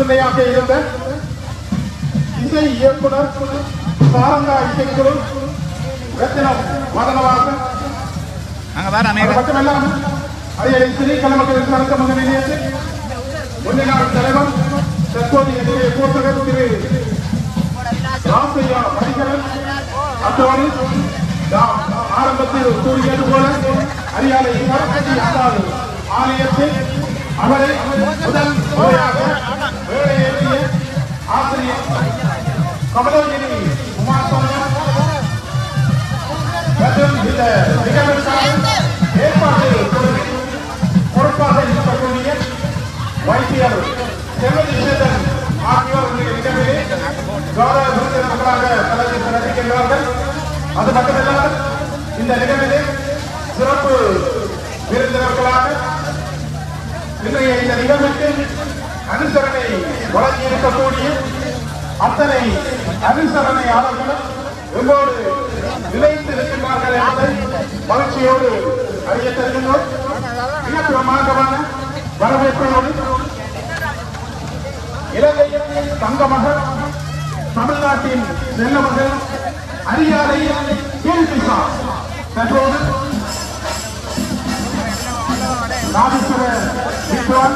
உறுதுணையாக இருந்த இசை இயக்குனர் சாரங்கா இசைக்குழு ரத்தினம் மதனவாசன் அங்க வேற அது அநேக மட்டுமல்லாம அரியணை ஸ்ரீ கலமக்கள் நடத்த மக நிலையத்தில் முன்னாள் தலைவர் தற்போதைய நிலைய போட்டகர் திரு ராசையா மணிகரன் அத்தோடு நாம் ஆரம்பத்தில் கூறியது போல அரியாலை சரஸ்வதி அந்தாது ஆலயத்தில் அவரை முதல் முறையாக வேலையேற்றிய ஆசிரியர் கமலோஜினி உமாசந்திரன் மற்றும் இந்த நிகழ்வுக்காக ஏற்பாடு பொறுப்பாக இருக்கக்கூடிய வைத்தியர் செல்வதீசன் ஆகியோர் இந்த நிகழ்விலே கௌரவ விருந்தினர்களாக தலைமை சிறப்பிக்கின்றார்கள் அது மட்டுமல்லாமல் இந்த நிகழ்விலே சிறப்பு விருந்தினர்களாக இன்றைய இந்த நிகழ்வுக்கு அனுசரணை வழங்கி இருக்கக்கூடிய அத்தனை அனுசரணையாளர்களும் எங்களோடு நிலைத்து இருக்கின்றார்கள் என்பதை மகிழ்ச்சியோடு அறிய தருகின்றோம் மிக பிரமாண்டமான வரவேற்போடு இலங்கையின் தங்கமகள் தமிழ்நாட்டின் செல்லமகள் அரியாலையில் கேள்விசா தற்போது நாதீஸ்வர வித்வான்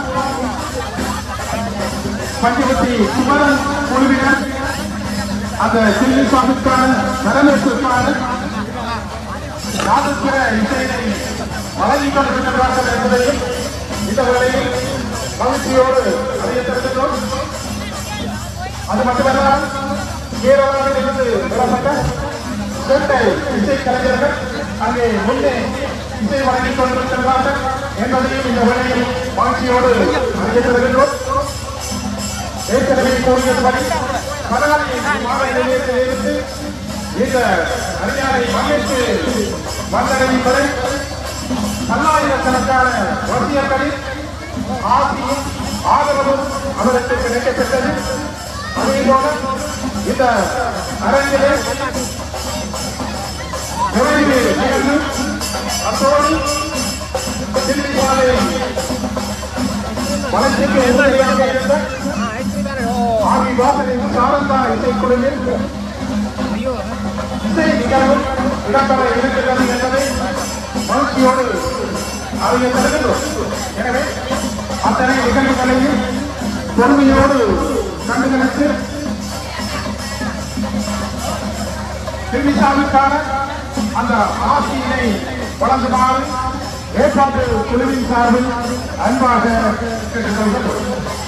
பஞ்சவத்தி குமரன் குழுவினர் அந்த சில்லி சுவாமிக்கான வரவேற்பிற்கான நாதஸ்வர இசையை வழங்கிக் கொண்டிருக்கிறார்கள் என்பதையும் இந்த வேளையில் மகிழ்ச்சியோடு அறிய தருகின்றோம் அது மட்டுமல்லாமல் கேரளாவில் இருந்து பெறப்பட்ட சேட்டை இசை கலைஞர்கள் அங்கே முன்னே இசை வழங்கிக் கொண்டிருக்கிறார்கள் என்பதையும் இந்த வேளையில் மகிழ்ச்சியோடு அறிய தருகின்றோம் ஏற்கனவே கூறியபடி பரவாயில்லை மாவட்ட நிலையத்தில் இருந்து இந்த அரியாலை மண்ணிற்கு வந்தடையும் வரை பல்லாயிரக்கணக்கான ரசிகர்களின் ஆசையும் ஆதரவும் அவருக்கு கிடைக்கப்பெற்றது அதே போல இந்த அரங்கிலே நிறைவு நிகழ்வு அத்தோடு தில்லி சாலை வளர்ச்சிக்கு உறுதியாக இருந்த ஆதி வாசனின் சாரந்தா இசைக்குழுவில் இசை நிகழ்வு இடம்பெற இருக்கிறது என்பதை மகிழ்ச்சியோடு அறிய தருகின்றோம் எனவே அத்தனை நிகழ்வுகளையும் பொறுமையோடு கண்டுகளித்து திருவிழாவுக்கான அந்த ஆசியினை வழங்குமாறு ஏற்பாட்டு குழுவின் சார்பில் அன்பாக கேட்டுக்கொள்கிறோம்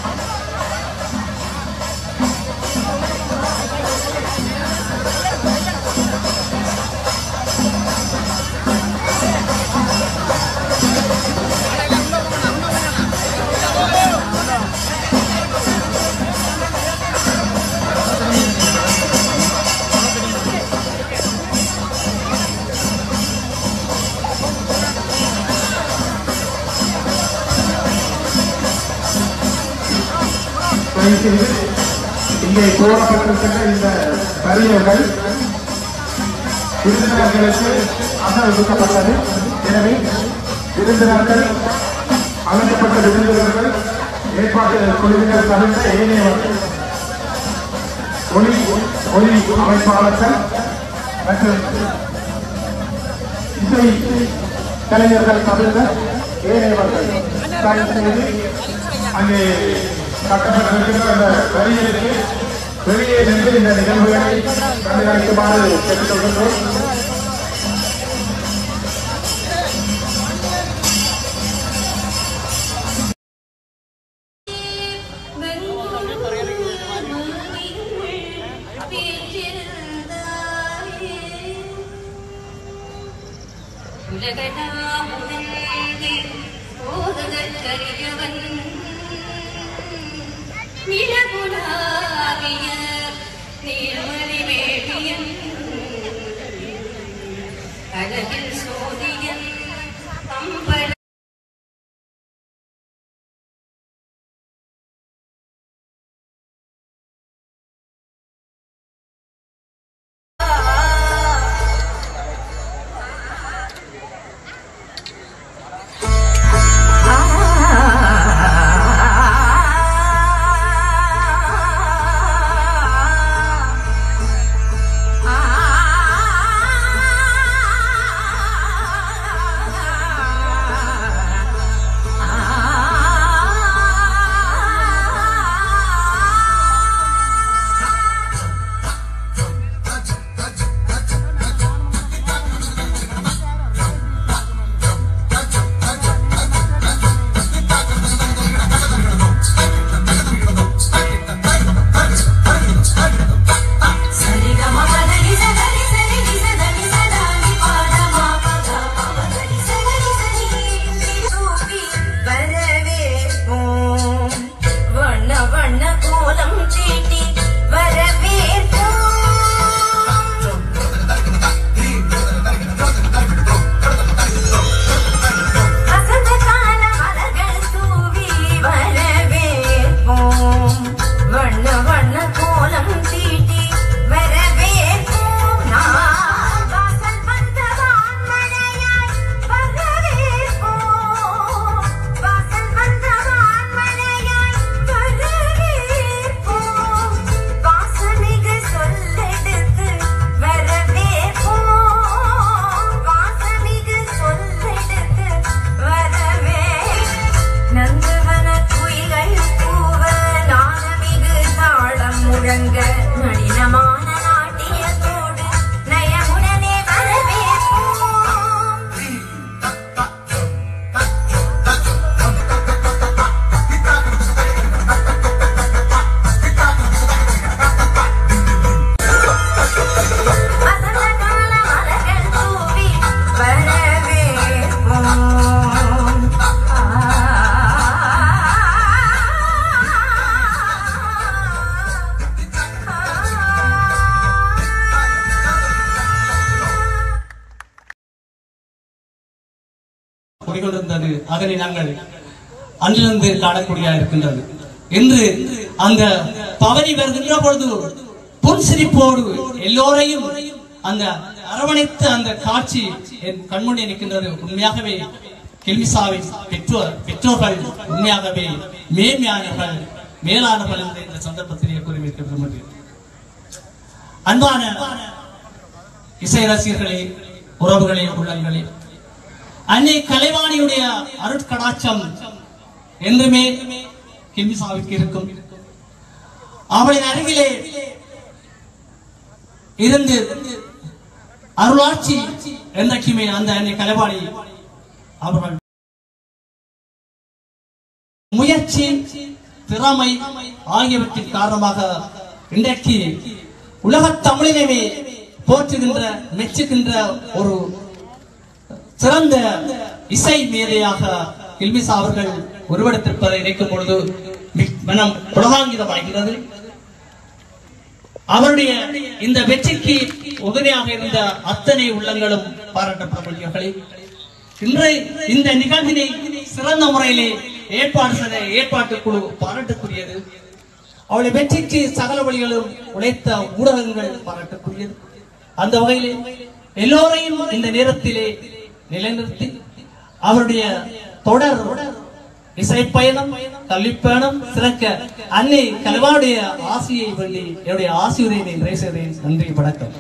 தயவு செய்து இங்கே கோரப்பட்டிருக்கின்ற இந்த பரியர்கள் விருந்தினர்களுக்கு அனுமதிக்கப்பட்டது எனவே விருந்தினர்கள் அழைக்கப்பட்ட விருந்தினர்கள் ஏற்பாட்டு குழுவினர் தவிர்த்த ஏனையவர்கள் ஒளி ஒளி அமைப்பாளர்கள் மற்றும் இசை கலைஞர்கள் தவிர்த்த ஏனையவர்கள் தயவு செய்து அங்கே கட்டப்பட்டிருக்கின்ற அந்த வரிகளுக்கு வெளியே நின்று இந்த நிகழ்வுகளை கண்காணிக்குமாறு கேட்டுக்கொள்கின்றோம் உலகனாமுதல் நிலகுலாவிய நீர்மணி வேடியன் அழகில் சோதியன் அம்பல அதனை நாங்கள் அன்றிலிருந்து காணக்கூடிய இருக்கின்றது இன்று அந்த பவனி வருகின்ற பொழுது புன்சிரிப்போடு எல்லோரையும் அந்த அரவணைத்த அந்த காட்சி என் கண்முன்னே நிற்கின்றது உண்மையாகவே கெல்விசாவின் பெற்றோர் பெற்றோர்கள் உண்மையாகவே மேன்மையானவர்கள் மேலானவர்கள் என்று இந்த சந்தர்ப்பத்திலே கூறியிருக்க விரும்புகிறேன் அன்பான இசை ரசிகர்களே உறவுகளே உள்ளங்களே அன்னை கலைவாணியுடைய அருட்கடாட்சம் என்றுமே கிமிசாவிற்கு இருக்கும் அவளின் அருகிலே இருந்து அருளாட்சி என்றைக்குமே அந்த அன்னை கலைவாணி அவர்கள் முயற்சி திறமை ஆகியவற்றின் காரணமாக இன்றைக்கு உலகத் தமிழினமே போற்றுகின்ற மெச்சுகின்ற ஒரு சிறந்த இசை மேதையாக இல்மிசா அவர்கள் உருவெடுத்திருப்பதை நினைக்கும் பொழுது மிக்- மனம் புலகாங்கிதமாகிறது அவருடைய இந்த வெற்றிக்கு உதவியாக இருந்த அத்தனை உள்ளங்களும் பாராட்டப்படக்கூடியவர்களே இன்று இந்த நிகழ்வினை சிறந்த முறையிலே ஏற்பாடு செய்த ஏற்பாட்டு குழு பாராட்டுக்குரியது அவளுடைய வெற்றிக்கு சகல வழிகளும் உழைத்த ஊடகங்கள் பாராட்டுக்குரியது அந்த வகையிலே எல்லோரையும் இந்த நேரத்திலே நிலைநிறுத்தி அவருடைய தொடர் இசைப்பயணம் கல்விப்பயணம் சிறக்க அன்னை கல்வாவுடைய ஆசையை வேண்டி என்னுடைய ஆசிரியரை நிறைவு செய்தேன் நன்றி வணக்கம்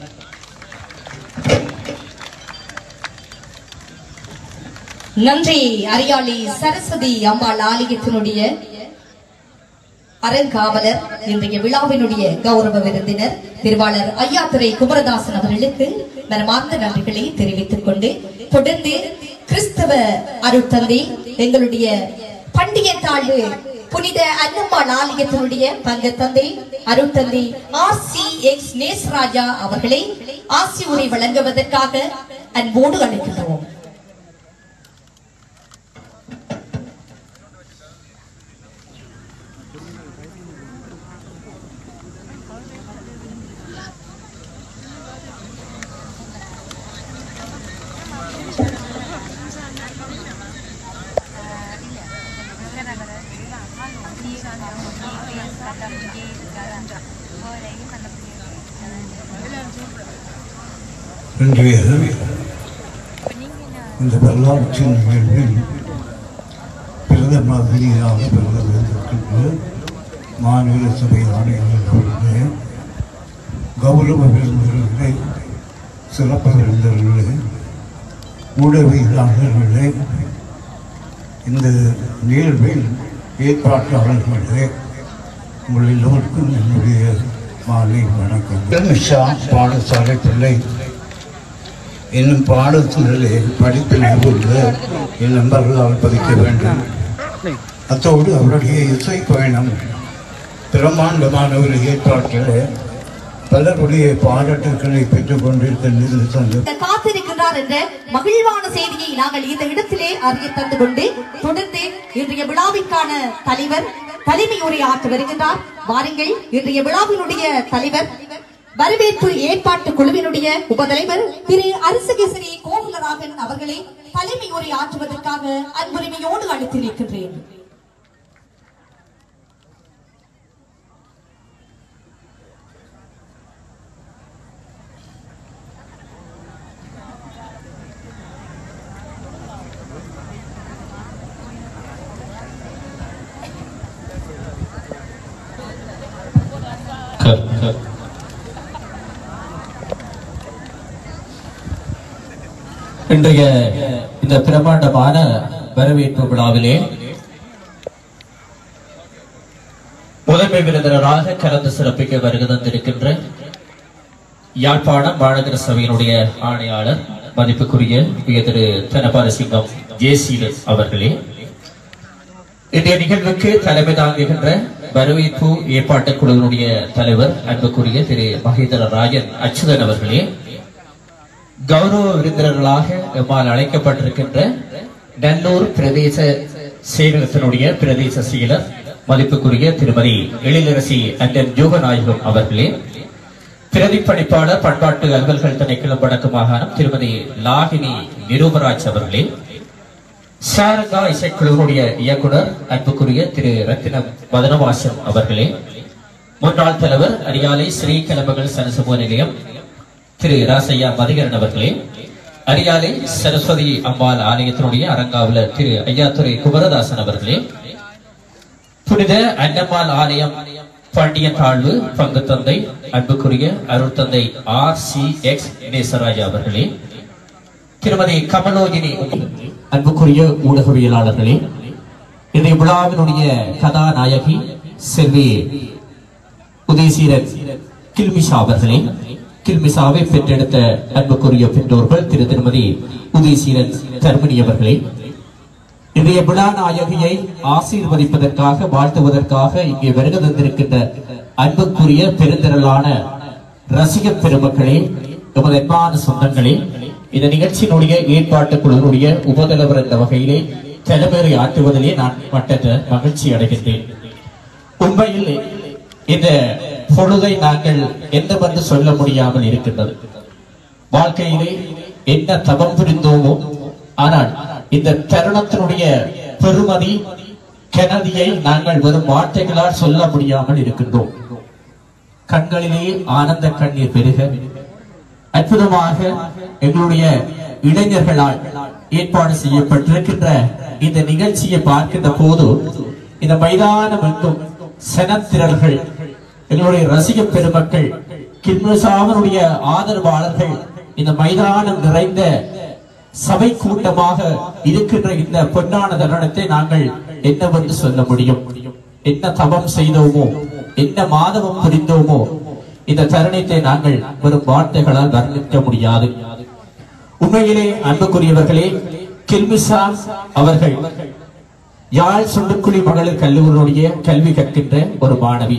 நன்றி அரியாளி சரஸ்வதி அம்பாள் ஆலயத்தினுடைய அறங்காவலர் இன்றைய விழாவினுடைய கௌரவ விருந்தினர் திருவாளர் ஐயாத்துறை குமரதாசன் அவர்களுக்கு மனமார்ந்த நன்றிகளை தெரிவித்துக் கொண்டு தொடர்ந்து கிறிஸ்தவ அருட்தந்தை எங்களுடைய பண்டிகை தாழ்வு புனித அன்னம்மாள் ஆலயத்தினுடைய பங்க தந்தை அருட்தந்தை ஆர் சி எக்ஸ் நேஸ்ராஜா அவர்களை ஆசி உரை வழங்குவதற்காக அன்போடு அழைக்கின்றோம் இன்றைய இந்த வரலாற்று நிகழ்வில் பிரதம அதிதியாக பிறந்திருக்கின்ற மாநில சபை ஆணையாளர்களுடைய கௌரவ விருந்தினர்களே சிறப்பு விருந்தினர்களே ஊடகவியலாளர்களே இந்த நிகழ்வில் ஏற்பாட்டாளர்களே உங்கள் எல்லோருக்கும் என்னுடைய மாலை வணக்கம் மிஷா பாடசாலை பிள்ளை என்னும் பாடத்திலே படிப்பில் உள்ள என் நண்பர்களால் பதிக்க வேண்டும் அத்தோடு அவருடைய இசை பயணம் பிரமாண்டமான ஒரு ஏற்பாட்டில் பலருடைய பாராட்டுக்களை பெற்றுக் கொண்டிருக்கின்ற சந்தர்ப்பம் காத்திருக்கின்றார் என்ற மகிழ்வான செய்தியை நாங்கள் இந்த இடத்திலே அறிய தந்து கொண்டு தொடர்ந்து இன்றைய விழாவிற்கான தலைவர் தலைமை உரை ஆற்ற வருகின்றார் வாருங்கள் இன்றைய விழாவினுடைய தலைவர் வரவேற்பு ஏற்பாட்டு குழுவினுடைய உபதலைவர் திரு அரசகேசரி கோகுலராகன் அவர்களை தலைமை உரை ஆற்றுவதற்காக அன்புரிமையோடு அழைத்திருக்கின்றேன் இன்றைய இந்த பிரமாண்டமான வரவேற்பு விழாவிலே முதன்மை விருந்தினராக கலந்து சிறப்பிக்க வருகை தந்திருக்கின்ற யாழ்ப்பாணம் மாநகர சபையினுடைய ஆணையாளர் மதிப்புக்குரிய உய திரு தனபாலசிங்கம் ஜேசீலன் அவர்களே இன்றைய நிகழ்வுக்கு தலைமை தாங்குகின்ற வரவேற்பு ஏற்பாட்டுக் குழுவினுடைய தலைவர் அன்புக்குரிய திரு மகேந்திர ராஜன் அச்சுதன் அவர்களே கௌரவ விருந்தினர்களாக எம்மால் அழைக்கப்பட்டிருக்கின்ற நல்லூர் பிரதேச செயலகத்தினுடைய பிரதேச செயலர் மதிப்புக்குரிய திருமதி எழிலரசி அண்ணன் யோகநாயகம் அவர்களே பிரதிப்பணிப்பாளர் பண்பாட்டு அலுவல்கள் திணைக்களம் வடக்கு மாகாணம் திருமதி லாகினி நிரூபராஜ் அவர்களே சாரங்கா இசைக்குழுவினுடைய இயக்குனர் அன்புக்குரிய திரு ரத்தினம் வதனவாசன் அவர்களே முன்னாள் தலைவர் அரியாலை ஸ்ரீ கிளம்புகள் சனசமூக நிலையம் திரு ராசையா மதிகரன் அவர்களே அரியாலை சரஸ்வதி அம்பாள் ஆலயத்தினுடைய அரங்காவலர் திரு ஐயாத்துறை குமரதாசன் அவர்களே புனித அன்னம்மாள் ஆலயம் பாண்டியன் தாழ்வு பங்கு தந்தை அன்புக்குரிய அருள் தந்தை ஆர் சி எக்ஸ் நேசராஜா அவர்களே திருமதி கமலோஜினி அன்புக்குரிய ஊடகவியலாளர்களே இந்த விழாவினுடைய கதாநாயகி செல்வி உதயசீரன் கில்மிஷா அவர்களே கில்மிஷாவை பெற்றெடுத்த அன்புக்குரிய பெற்றோர்கள் திரு திருமதி உதயசீரன் தர்மினி அவர்களே இன்றைய விழா நாயகியை ஆசீர்வதிப்பதற்காக வாழ்த்துவதற்காக இங்கே வருகை தந்திருக்கின்ற அன்புக்குரிய பெருந்திரளான ரசிக பெருமக்களே எமது அன்பான சொந்தங்களே இந்த நிகழ்ச்சியினுடைய ஏற்பாட்டு குழுவினுடைய உபதலைவர் என்ற வகையிலே தலைமையை ஆற்றுவதிலே நான் மட்டற்ற மகிழ்ச்சி அடைகின்றேன் உண்மையில் இந்த பொழுதை நாங்கள் என்னவென்று சொல்ல முடியாமல் இருக்கின்றது வாழ்க்கையிலே என்ன தவம் புரிந்தோமோ ஆனால் இந்த தருணத்தினுடைய பெருமதி கனதியை நாங்கள் வெறும் வார்த்தைகளால் சொல்ல முடியாமல் இருக்கின்றோம் கண்களிலே ஆனந்த கண்ணீர் பெருக அற்புதமாக எங்களுடைய இளைஞர்களால் ஏற்பாடு செய்யப்பட்டிருக்கின்ற இந்த நிகழ்ச்சியை பார்க்கின்ற போது இந்த மைதானம் எங்கும் சனத்திரர்கள் எங்களுடைய ரசிக பெருமக்கள் கில்மசாமனுடைய ஆதரவாளர்கள் இந்த மைதானம் நிறைந்த சபை கூட்டமாக இருக்கின்ற இந்த பொன்னான தருணத்தை நாங்கள் என்னவென்று சொல்ல முடியும் என்ன தவம் செய்தோமோ என்ன மாதவம் புரிந்தோமோ இந்த தருணத்தை நாங்கள் வெறும் வார்த்தைகளால் வர்ணிக்க முடியாது உண்மையிலே அன்புக்குரியவர்களே கில்மிசா அவர்கள் யாழ் சுண்டுக்குழி மகளிர் கல்லூரியுடைய கல்வி கற்கின்ற ஒரு மாணவி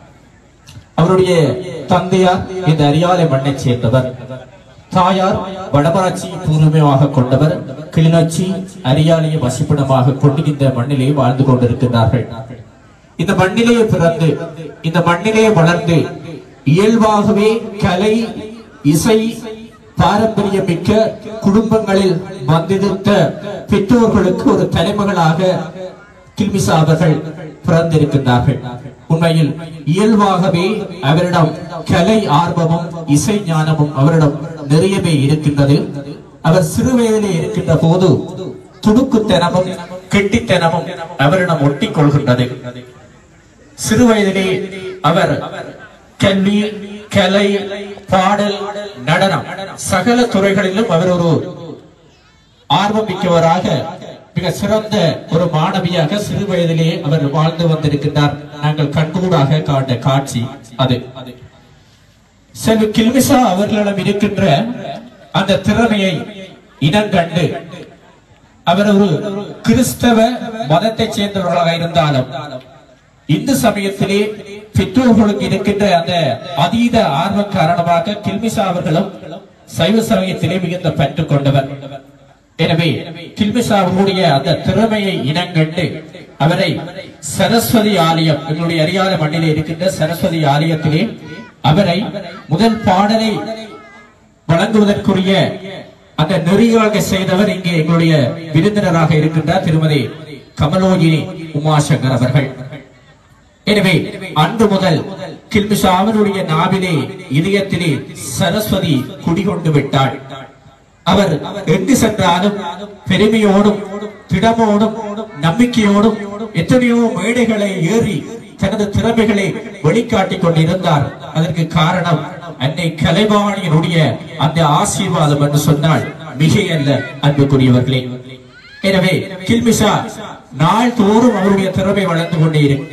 அவருடைய தந்தையார் இந்த அரியாலை மண்ணைச் சேர்ந்தவர் தாயார் வடமராட்சி பூர்வீகமாக கொண்டவர் கிளிநொச்சி அரியாலையை வசிப்பிடமாக கொண்டு இந்த மண்ணிலே வாழ்ந்து கொண்டிருக்கிறார்கள் இந்த மண்ணிலே பிறந்து இந்த மண்ணிலே வளர்ந்து இயல்பாகவே கலை இசை பாரம்பரியமிக்க குடும்பங்களில் வந்திருந்த பெற்றோர்களுக்கு ஒரு தலைமகளாக கில்மிசா அவர்கள் பிறந்திருக்கின்றார்கள் உண்மையில் இயல்பாகவே அவரிடம் கலை ஆர்வமும் இசை ஞானமும் அவரிடம் நிறையவே இருக்கின்றது அவர் சிறு வயதிலே இருக்கின்ற போது துடுக்குத்தனமும் கெட்டித்தனமும் அவரிடம் ஒட்டிக் கொள்கின்றது சிறு வயதிலே அவர் கல்வி கலை பாடல் நடனம் சகல துறைகளிலும் அவர் ஒரு ஆர்வம் மிக்கவராக மிக சிறந்த ஒரு மாணவியாக சிறு வயதிலே அவர் வாழ்ந்து வந்திருக்கின்றார் நாங்கள் கண்கூடாக காண்ட காட்சி அது செல்வி கில்மிசா அவர்களிடம் இருக்கின்ற அந்த திறமையை இனங்கண்டு அவர் ஒரு கிறிஸ்தவ மதத்தைச் சேர்ந்தவர்களாக இருந்தாலும் இந்து சமயத்திலே பெற்றோர்களுக்கு இருக்கின்ற அந்த அதீத ஆர்வம் காரணமாக கில்மிசா அவர்களும் சைவ சமயத்திலே மிகுந்த பற்று கொண்டவர் எனவே கில்மிசா அவர்களுடைய அந்த திறமையை இனங்கண்டு அவரை சரஸ்வதி ஆலயம் எங்களுடைய அறியாத மண்ணிலே இருக்கின்ற சரஸ்வதி ஆலயத்திலே அவரை முதல் பாடலை வழங்குவதற்குரிய அந்த நெறியாக செய்தவர் இங்கே எங்களுடைய விருந்தினராக இருக்கின்றார் திருமதி கமலோஜினி உமாசங்கர் அவர்கள் எனவே அன்று முதல் கில்மிஷா அவருடைய நாவிலே இதயத்திலே சரஸ்வதி குடிகொண்டு விட்டாள் அவர் எங்கு சென்றாலும் பெருமையோடும் திடமோடும் நம்பிக்கையோடும் எத்தனையோ மேடைகளை ஏறி தனது திறமைகளை வெளிக்காட்டிக் கொண்டிருந்தார் அதற்கு காரணம் அன்னை கலைவாணியினுடைய அந்த ஆசீர்வாதம் என்று சொன்னால் மிகையல்ல அன்புக்குரியவர்களே எனவே கில்மிஷா நாள் தோறும் அவருடைய திறமை வளர்ந்து கொண்டே இருக்கு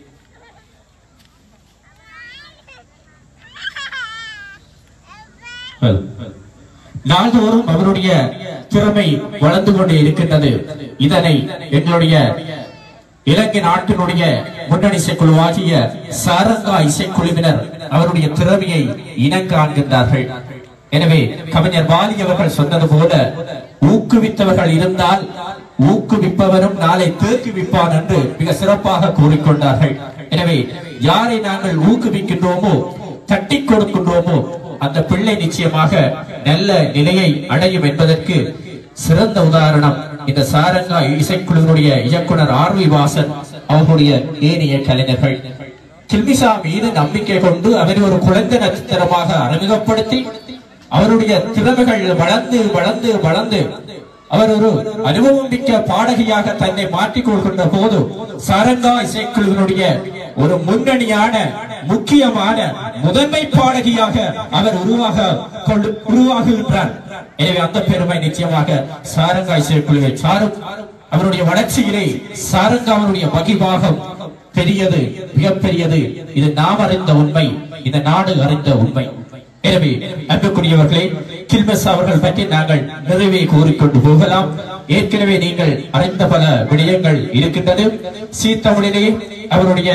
நாள்தோறும் அவருடைய திறமை வளர்ந்து கொண்டே இருக்கின்றது இதனை எங்களுடைய இலங்கை நாட்டினுடைய முன்னணி இசைக்குழுவாகிய சாரங்கா இசைக்குழுவினர் அவருடைய திறமையை இனங்காண்கின்றார்கள் எனவே கவிஞர் வாலி அவர்கள் சொன்னது போல ஊக்குவித்தவர்கள் இருந்தால் ஊக்குவிப்பவரும் நாளை தேக்குவிப்பான் என்று மிக சிறப்பாக கூறிக்கொண்டார்கள் எனவே யாரை நாங்கள் ஊக்குவிக்கின்றோமோ தட்டி கொடுக்கின்றோமோ அந்த பிள்ளை நிச்சயமாக நல்ல நிலையை அடையும் என்பதற்கு சிறந்த உதாரணம் இந்த சாரங்கா இசைக்குழுவினுடைய இயக்குனர் ஆர் வி வாசன் அவர்களுடைய ஏனைய கலைஞர்கள் கில்மிஷா மீது நம்பிக்கை கொண்டு அவரை ஒரு குழந்தை நட்சத்திரமாக அறிமுகப்படுத்தி அவருடைய திறமைகள் வளர்ந்து வளர்ந்து வளர்ந்து அவர் ஒரு அனுபவம் மிக்க பாடகியாக தன்னை மாற்றிக் கொள்கின்ற போது சாரங்கா இசைக்குழுவினுடைய ஒரு முன்னணியான முக்கியமான முதன்மை பாடகியாக அவர் உருவாக கொண்டு உருவாகுகின்றார் எனவே அந்த பெருமை நிச்சயமாக சாரங்கா இசைக்குழுவை சாரும் அவருடைய வளர்ச்சியிலே சாரங்காவனுடைய மகிபாகம் பெரியது மிகப்பெரியது இது நாம் அறிந்த உண்மை இந்த நாடு அறிந்த உண்மை எனவே அன்புக்குரியவர்களே கில்மஸ் அவர்கள் பற்றி நாங்கள் நிறைவே கூறிக்கொண்டு போகலாம் ஏற்கனவே நீங்கள் அறிந்த பல விடயங்கள் இருக்கின்றது சீத்தமிழிலே அவருடைய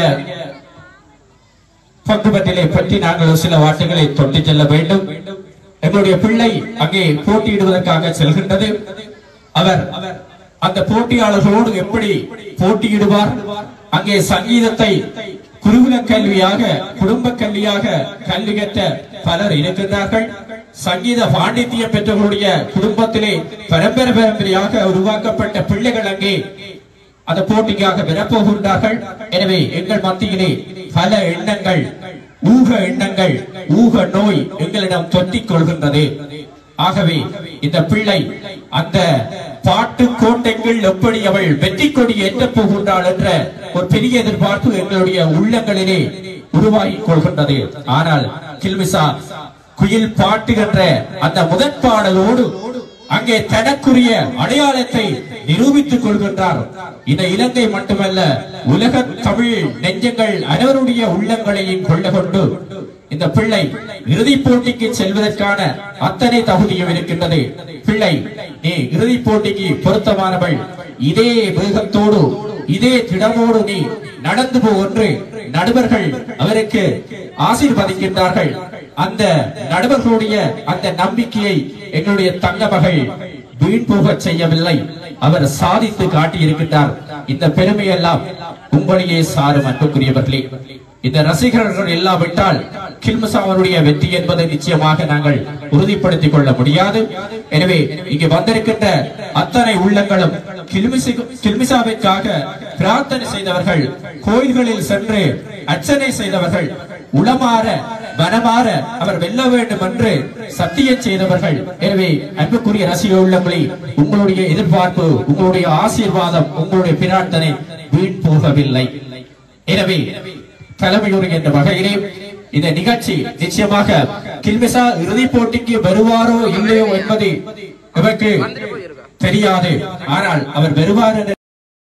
பங்குபற்றிலே பற்றி நாங்கள் ஒரு சில வார்த்தைகளை தொட்டு செல்ல வேண்டும் எங்களுடைய பிள்ளை அங்கே போட்டியிடுவதற்காக செல்கின்றது அவர் அந்த போட்டியாளர்களோடு எப்படி போட்டியிடுவார் அங்கே சங்கீதத்தை குருகுல கல்வியாக குடும்ப கல்வியாக கல்வி கற்ற பலர் இருக்கின்றார்கள் சங்கீத பாண்டித்தியம் பெற்றவர்களுடைய குடும்பத்திலே பரம்பரை பரம்பரையாக உருவாக்கப்பட்ட பிள்ளைகள் அங்கே அந்த போட்டிக்காக பெறப்போகின்றார்கள் எனவே எங்கள் மத்தியிலே பல எண்ணங்கள் ஊக எண்ணங்கள் ஊக நோய் எங்களிடம் தொத்திக் கொள்கின்றது ஆகவே இந்த பிள்ளை அந்த பாட்டு கோட்டைகள் எப்படி அவள் வெற்றி கொடி ஏற்றப் போகின்றாள் என்ற ஒரு பெரிய எதிர்பார்ப்பு எங்களுடைய உள்ளங்களிலே உருவாகி கொள்கின்றது ஆனால் கில்மிசா குயில் பாட்டுகின்ற அந்த முதற் பாடலோடு அங்கே தனக்குரிய அடையாளத்தை நிரூபித்துக் கொள்கின்றார் இந்த இலங்கை மட்டுமல்ல உலக தமிழ் நெஞ்சங்கள் அனைவருடைய உள்ளங்களையும் கொள்ள கொண்டு இந்த பிள்ளை இறுதிப் போட்டிக்கு செல்வதற்கான அத்தனை தகுதியும் இருக்கின்றது பிள்ளை நீ இறுதிப் போட்டிக்கு பொருத்தமானவள் இதே வேகத்தோடு இதே திடமோடு நீ நடந்து போ என்று நடுவர்கள் அவருக்கு ஆசீர்வதிக்கின்றார்கள் அந்த நடுவர்களுடைய அந்த நம்பிக்கையை எங்களுடைய தங்க மகள் வீண் போகச் செய்யவில்லை அவர் சாதித்து காட்டியிருக்கின்றார் இந்த பெருமையெல்லாம் உங்களையே சாரும் அன்புக்குரியவர்களே இந்த ரசிகர்கள் இல்லாவிட்டால் கில்மசா அவருடைய வெற்றி என்பதை நிச்சயமாக நாங்கள் உறுதிப்படுத்திக் கொள்ள முடியாது எனவே இங்கே வந்திருக்கின்ற அத்தனை உள்ளங்களும் கில்மிசி கில்மிசாவிற்காக பிரார்த்தனை செய்தவர்கள் கோயில்களில் சென்று அர்ச்சனை செய்தவர்கள் உளமாற வனமாற அவர் வெல்ல வேண்டும் என்று சத்தியம் செய்தவர்கள் எனவே அன்புக்குரிய ரசிக உள்ளங்களே உங்களுடைய எதிர்பார்ப்பு உங்களுடைய ஆசீர்வாதம் உங்களுடைய பிரார்த்தனை வீண் போகவில்லை எனவே தலைமையுரை என்ற வகையிலே இந்த நிகழ்ச்சி நிச்சயமாக கில்மிசா இறுதிப் போட்டிக்கு வருவாரோ இல்லையோ என்பது நமக்கு தெரியாது ஆனால் அவர் வருவார் என்ற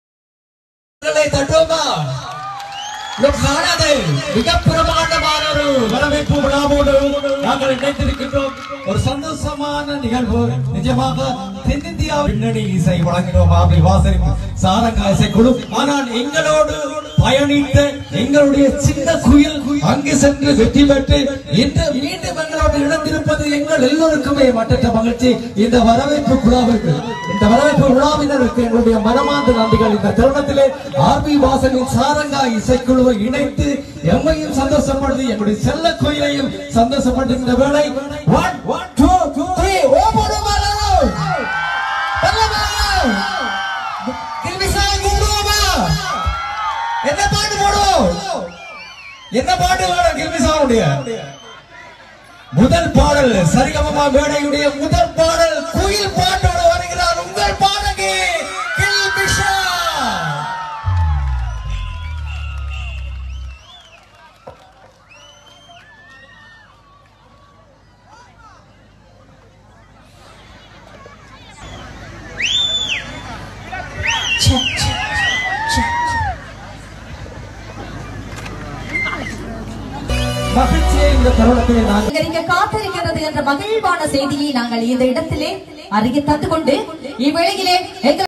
குரலை தட்டுவோமா நம் காணாது மிக பிரமாண்டமான ஒரு வரவேற்பு விழாவோடு நாங்கள் இணைந்திருக்கின்றோம் ஒரு சந்தோஷமான நிகழ்வு நிஜமாக தென்னிந்தியா பின்னணி இசை வழங்கினோம் ஆபி வாசனின் சாரங்கா இசை குழு ஆனால் எங்களோடு பயணித்த எங்களுடைய சின்ன குயில் அங்கு சென்று வெற்றி பெற்று இன்று மீண்டும் எங்களோடு இணைந்திருப்பது எங்கள் எல்லோருக்குமே மற்ற மகிழ்ச்சி இந்த வரவேற்பு குழாவிற்கு இந்த வரவேற்பு விழாவினருக்கு எங்களுடைய மனமார்ந்த நன்றிகள் இந்த தருணத்திலே ஆர்பி வாசனின் சாரங்கா இசைக்குழுவை இணைத்து எம்மையும் சந்தோஷப்படுத்தி எங்களுடைய செல்ல கோயிலையும் சந்தோஷப்படுத்துகின்ற வேளை ஒன் ஒன் டூ த்ரீ ஓ போடுவோம் எல்லாரும். எல்லாரும். கில்மிசாவை கூப்பிடுவோமா? என்ன பாட்டு போடுவோம் என்ன பாட்டு வேணும் கில்மிசாவுடைய முதல் பாடல் சரிகமமா மேடையுடைய முதல் பாடல் குயில் பாட்டோடு வருகிறார் உங்கள் பாடகி கில்மிஷா மகிழ்ச்சியை இந்த தருணத்தை நான் இங்க காத்திருக்கிறது என்ற மகிழ்வான செய்தியை நாங்கள் இந்த இடத்திலே அறிய தந்து கொண்டு இவ்வேளையிலே எங்கள்